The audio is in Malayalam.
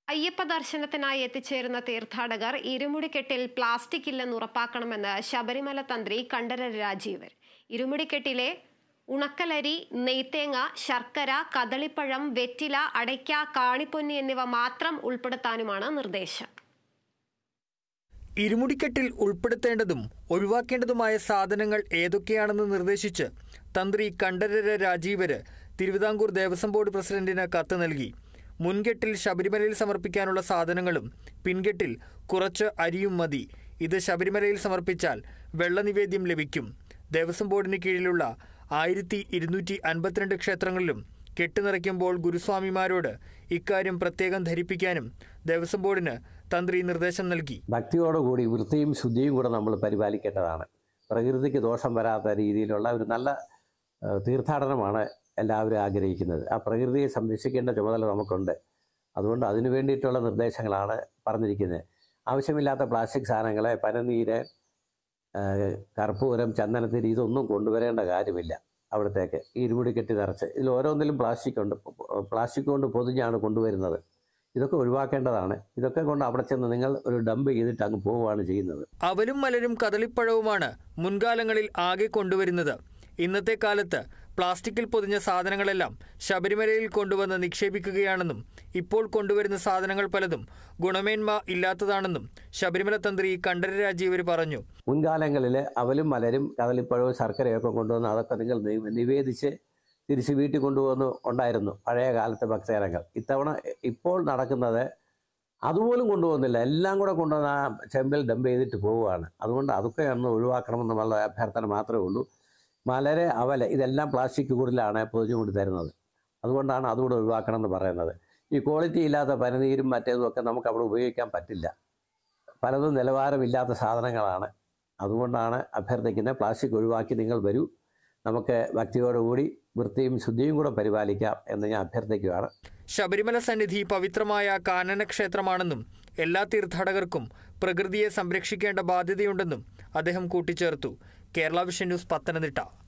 അയ്യപ്പ ദർശനത്തിനായി എത്തിച്ചേരുന്ന തീർത്ഥാടകർ ഇരുമുടിക്കെട്ടിൽ പ്ലാസ്റ്റിക് ഇല്ലെന്ന് ഉറപ്പാക്കണമെന്ന് ശബരിമല തന്ത്രി കണ്ഠരര് രാജീവർ ഇരുമുടിക്കെട്ടിലെ ഉണക്കലരി നെയ്ത്തേങ്ങ ശർക്കര കദളിപ്പഴം വെറ്റില അടയ്ക്ക കാണിപ്പൊന്നി എന്നിവ മാത്രം ഉൾപ്പെടുത്താനുമാണ് നിർദ്ദേശം ഇരുമുടിക്കെട്ടിൽ ഉൾപ്പെടുത്തേണ്ടതും ഒഴിവാക്കേണ്ടതുമായ സാധനങ്ങൾ ഏതൊക്കെയാണെന്ന് നിർദ്ദേശിച്ച് തന്ത്രി കണ്ഠരര് രാജീവര് തിരുവിതാംകൂർ ദേവസ്വം ബോർഡ് പ്രസിഡന്റിന് കത്ത് നൽകി മുൻകെട്ടിൽ ശബരിമലയിൽ സമർപ്പിക്കാനുള്ള സാധനങ്ങളും പിൻകെട്ടിൽ കുറച്ച് അരിയും മതി ഇത് ശബരിമലയിൽ സമർപ്പിച്ചാൽ വെള്ളനിവേദ്യം ലഭിക്കും ദേവസ്വം ബോർഡിന് കീഴിലുള്ള ആയിരത്തി ഇരുന്നൂറ്റി അൻപത്തിരണ്ട് ക്ഷേത്രങ്ങളിലും കെട്ടുനിറയ്ക്കുമ്പോൾ ഗുരുസ്വാമിമാരോട് ഇക്കാര്യം പ്രത്യേകം ധരിപ്പിക്കാനും ദേവസ്വം ബോർഡിന് തന്ത്രി നിർദ്ദേശം നൽകി ഭക്തിയോടുകൂടി വൃത്തിയും ശുദ്ധിയും കൂടെ നമ്മൾ പരിപാലിക്കേണ്ടതാണ് പ്രകൃതിക്ക് ദോഷം വരാത്ത രീതിയിലുള്ള ഒരു നല്ല ഏഹ്, തീർത്ഥാടനമാണ് എല്ലാവരും ആഗ്രഹിക്കുന്നത് ആ പ്രകൃതിയെ സംരക്ഷിക്കേണ്ട ചുമതല നമുക്കുണ്ട് അതുകൊണ്ട് അതിനു വേണ്ടിയിട്ടുള്ള നിർദ്ദേശങ്ങളാണ് പറഞ്ഞിരിക്കുന്നത് ആവശ്യമില്ലാത്ത പ്ലാസ്റ്റിക് സാധനങ്ങളെ പനനീര് ഏഹ്, കർപ്പൂരം ചന്ദനത്തിരി ഇതൊന്നും കൊണ്ടുവരേണ്ട കാര്യമില്ല അവിടത്തേക്ക് ഈ ഇരുമുടി കെട്ടി നിറച്ച് ഇതിൽ ഓരോന്നിലും പ്ലാസ്റ്റിക് ഉണ്ട് പ്ലാസ്റ്റിക് കൊണ്ട് പൊതിഞ്ഞാണ് കൊണ്ടുവരുന്നത് ഇതൊക്കെ ഒഴിവാക്കേണ്ടതാണ് ഇതൊക്കെ കൊണ്ട് അവിടെ ചെന്ന് നിങ്ങൾ ഒരു ഡംപ് ചെയ്തിട്ട് അങ്ങ് പോവുകയാണ് ചെയ്യുന്നത് അവലും മലരും കദളിപ്പഴവുമാണ് മുൻകാലങ്ങളിൽ ആകെ കൊണ്ടുവരുന്നത് ഇന്നത്തെ കാലത്ത് പ്ലാസ്റ്റിക്കിൽ പൊതിഞ്ഞ സാധനങ്ങളെല്ലാം ശബരിമലയിൽ കൊണ്ടുവന്ന് നിക്ഷേപിക്കുകയാണെന്നും ഇപ്പോൾ കൊണ്ടുവരുന്ന സാധനങ്ങൾ പലതും ഗുണമേന്മ ഇല്ലാത്തതാണെന്നും ശബരിമല തന്ത്രി കണ്ഠര രാജീവർ പറഞ്ഞു മുൻകാലങ്ങളിൽ അവലും മലരും കദളിപ്പഴവും ശർക്കരയൊക്കെ കൊണ്ടുവന്ന് അതൊക്കെ നിങ്ങൾ നി- നിവേദിച്ച് തിരിച്ച് വീട്ടിൽ കൊണ്ടുവന്ന് ഉണ്ടായിരുന്നു പഴയ കാലത്തെ ഭക്തജനങ്ങൾ ഇത്തവണ ഇപ്പോൾ നടക്കുന്നത് അതുപോലും കൊണ്ടുപോകുന്നില്ല എല്ലാം കൂടെ കൊണ്ടുവന്ന് ആ ചെമ്പിൽ ഡംപ് ചെയ്തിട്ട് പോവുകയാണ് അതുകൊണ്ട് അതൊക്കെ ഒന്ന് ഒഴിവാക്കണമെന്നുള്ള അഭ്യർത്ഥന മാത്രമേ ഉള്ളൂ മലര് അവല് ഇതെല്ലാം പ്ലാസ്റ്റിക് കൂടുതലാണ് പൊതിഞ്ഞു കൊണ്ട് തരുന്നത് അതുകൊണ്ടാണ് അതുകൂടെ ഒഴിവാക്കണം എന്ന് പറയുന്നത് ഈ ക്വാളിറ്റി ഇല്ലാത്ത പനിനീരും മറ്റേതും ഒക്കെ നമുക്ക് അവിടെ ഉപയോഗിക്കാൻ പറ്റില്ല പലതും നിലവാരമില്ലാത്ത സാധനങ്ങളാണ് അതുകൊണ്ടാണ് അഭ്യർത്ഥിക്കുന്നത് പ്ലാസ്റ്റിക് ഒഴിവാക്കി നിങ്ങൾ വരൂ നമുക്ക് ഭക്തിയോടുകൂടി വൃത്തിയും ശുദ്ധിയും കൂടെ പരിപാലിക്കാം എന്ന് ഞാൻ അഭ്യർത്ഥിക്കുകയാണ് ശബരിമല സന്നിധി പവിത്രമായ കാനന ക്ഷേത്രമാണെന്നും എല്ലാ തീർത്ഥാടകർക്കും പ്രകൃതിയെ സംരക്ഷിക്കേണ്ട ബാധ്യതയുണ്ടെന്നും അദ്ദേഹം കൂട്ടിച്ചേർത്തു കേരള വിഷൻ ന്യൂസ് പത്തനംതിട്ട